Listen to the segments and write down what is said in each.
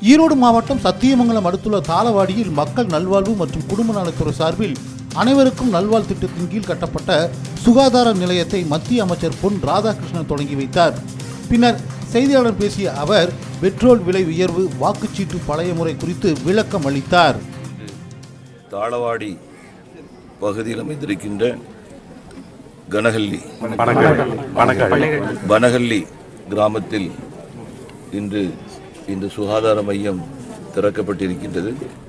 ஈரோடு மாவட்டம் சத்தியமங்கலம் அடுத்துள்ள தாளவாடியில் மக்கள் நல்வாழ்வு மற்றும் குடும்ப நலத்துறை சார்பில் அனைவருக்கும் நல்வாழ் திட்டத்தின் கீழ் கட்டப்பட்ட சுகாதார நிலையத்தை மத்திய அமைச்சர் பொன் ராதாகிருஷ்ணன் தொடங்கி வைத்தார் பின்னர் செய்தியாளர் பேசிய அவர் பெட்ரோல் விலை உயர்வு வாக்குச்சீட்டு பழைய முறை குறித்து விளக்கம் அளித்தார் தாளவாடி பகுதியில் அமைந்திருக்கின்ற கனகல்லி பனகல்லி கிராமத்தில் இன்று இந்த சுகாதார மையம் திறக்கப்பட்டிருக்கின்றது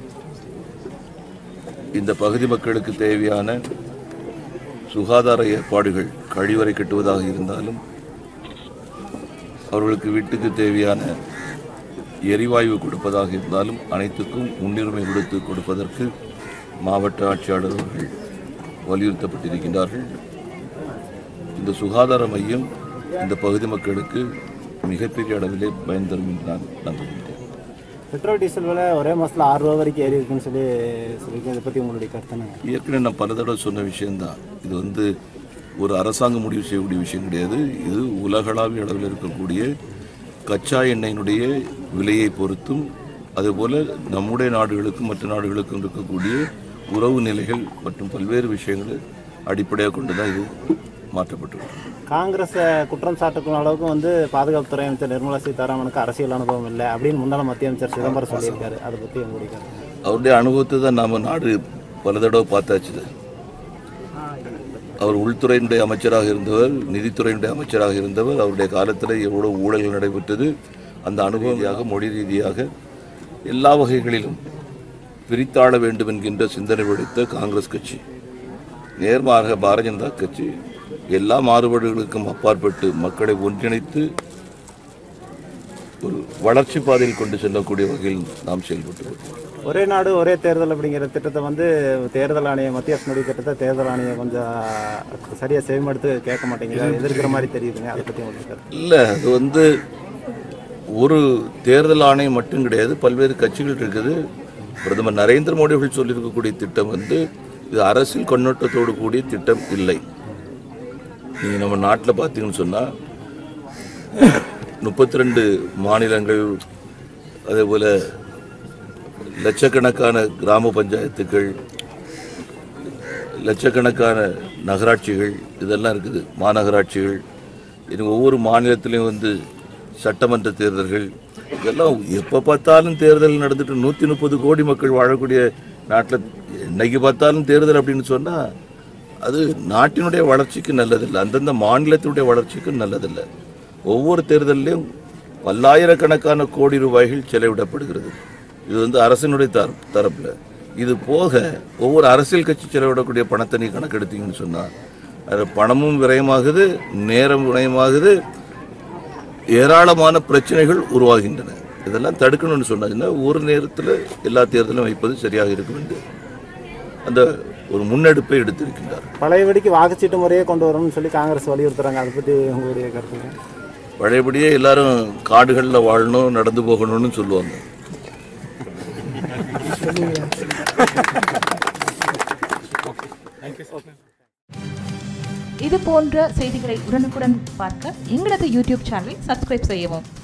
இந்த பகுதி மக்களுக்கு தேவையான சுகாதார ஏற்பாடுகள் கழிவறை கட்டுவதாக இருந்தாலும் அவர்களுக்கு வீட்டுக்கு தேவையான எரிவாயு கொடுப்பதாக இருந்தாலும் அனைத்துக்கும் முன்னுரிமை கொடுத்து கொடுப்பதற்கு மாவட்ட ஆட்சியாளர் அவர்கள் வலியுறுத்தப்பட்டிருக்கின்றார்கள் இந்த சுகாதார மையம் இந்த பகுதி மக்களுக்கு மிகப்பெரிய அளவிலே பயன் தரும் என்று நான் நம்புகின்றேன் பெட்ரோல் டீசல் விலை ஒரே மாசத்துல ஆறு ரூபா வரைக்கும் ஏறி இருக்குன்னு சொல்லி சொல்லியிருக்கேன் இதை பற்றி உங்களுடைய கருத்து என்னங்க ஏற்கனவே நான் பல தடவை சொன்ன விஷயம்தான் இது வந்து ஒரு அரசாங்கம் முடிவு செய்யக்கூடிய விஷயம் கிடையாது இது உலகளாவிய அளவில் இருக்கக்கூடிய கச்சா எண்ணெயினுடைய விலையை பொறுத்தும் அதுபோல நம்முடைய நாடுகளுக்கும் மற்ற நாடுகளுக்கும் இருக்கக்கூடிய உறவு நிலைகள் மற்றும் பல்வேறு விஷயங்களை அடிப்படையாக கொண்டு தான் இது மாற்றப்பட்டுள்ளது காங்கிரஸை குற்றம் சாட்டக்கூடிய அளவுக்கு வந்து பாதுகாப்புத்துறை அமைச்சர் நிர்மலா சீதாராமனுக்கு அரசியல் அனுபவம் இல்லை அப்படின்னு முன்னாள் மத்திய அமைச்சர் சிதம்பரம் சொல்லியிருக்காரு அதை பற்றி உங்களுடைய கருத்து அவருடைய அனுபவத்தை தான் நாம நாடு பல தடவை பார்த்தாச்சு அவர் உள்துறையினுடைய அமைச்சராக இருந்தவர் நிதித்துறையினுடைய அமைச்சராக இருந்தவர் அவருடைய காலத்தில் எவ்வளவு ஊழல்கள் நடைபெற்றது அந்த அனுபவ ரீதியாக மொழி ரீதியாக எல்லா வகைகளிலும் பிரித்தாள வேண்டும் என்கின்ற சிந்தனை படைத்த காங்கிரஸ் கட்சி நேர்மாறாக பாரதிய ஜனதா கட்சி எல்லா மாறுபாடுகளுக்கும் அப்பாற்பட்டு மக்களை ஒன்றிணைத்து ஒரு வளர்ச்சி பாதையில் கொண்டு செல்லக்கூடிய வகையில் நாம் செயல்பட்டு வருகிறோம் ஒரே நாடு ஒரே தேர்தல் அப்படிங்கிற திட்டத்தை வந்து தேர்தல் ஆணையம் மத்திய அரசினுடைய திட்டத்தை தேர்தல் ஆணையம் கொஞ்சம் சரியாக செவிமடுத்து கேட்க மாட்டேங்குது அது எதிர்க்கிற மாதிரி தெரியுதுங்க அதை பற்றி உங்களுக்கு கருத்து இல்லை அது வந்து ஒரு தேர்தல் ஆணையம் மட்டும் கிடையாது பல்வேறு கட்சிகள் இருக்குது பிரதமர் நரேந்திர மோடி அவர்கள் சொல்லியிருக்கக்கூடிய திட்டம் வந்து இது அரசியல் கண்ணோட்டத்தோடு கூடிய திட்டம் இல்லை நீங்கள் நம்ம நாட்டில் பார்த்தீங்கன்னு சொன்னால் முப்பத்தி ரெண்டு மாநிலங்கள் அதே போல் லட்சக்கணக்கான கிராம பஞ்சாயத்துக்கள் லட்சக்கணக்கான நகராட்சிகள் இதெல்லாம் இருக்குது மாநகராட்சிகள் இது ஒவ்வொரு மாநிலத்திலையும் வந்து சட்டமன்ற தேர்தல்கள் இதெல்லாம் எப்போ பார்த்தாலும் தேர்தல் நடந்துட்டு நூற்றி முப்பது கோடி மக்கள் வாழக்கூடிய நாட்டில் என்னைக்கு பார்த்தாலும் தேர்தல் அப்படின்னு சொன்னால் அது நாட்டினுடைய வளர்ச்சிக்கு நல்லதில்லை அந்தந்த மாநிலத்தினுடைய வளர்ச்சிக்கு நல்லதில்லை ஒவ்வொரு தேர்தலிலும் பல்லாயிரக்கணக்கான கோடி ரூபாய்கள் செலவிடப்படுகிறது இது வந்து அரசினுடைய தர தரப்பில் இது போக ஒவ்வொரு அரசியல் கட்சி செலவிடக்கூடிய பணத்தை நீ கணக்கெடுத்தீங்கன்னு சொன்னால் அது பணமும் விரயமாகுது நேரம் விரயமாகுது ஏராளமான பிரச்சனைகள் உருவாகின்றன இதெல்லாம் தடுக்கணும்னு சொன்னாங்கன்னா ஒரு நேரத்தில் எல்லா தேர்தலும் வைப்பது சரியாக இருக்கும் என்று அந்த ஒரு முன்னெடுப்பை எடுத்திருக்கின்றார் பழையபடிக்கு வாக்குச்சீட்டு முறையே கொண்டு வரணும்னு சொல்லி காங்கிரஸ் வலியுறுத்துறாங்க அதை பற்றி உங்களுடைய கருத்துங்க பழையபடியே எல்லாரும் காடுகளில் வாழணும் நடந்து போகணும்னு சொல்லுவாங்க இது போன்ற செய்திகளை உடனுக்குடன் பார்க்க எங்களது யூடியூப் சேனலை சப்ஸ்கிரைப் செய்யவும்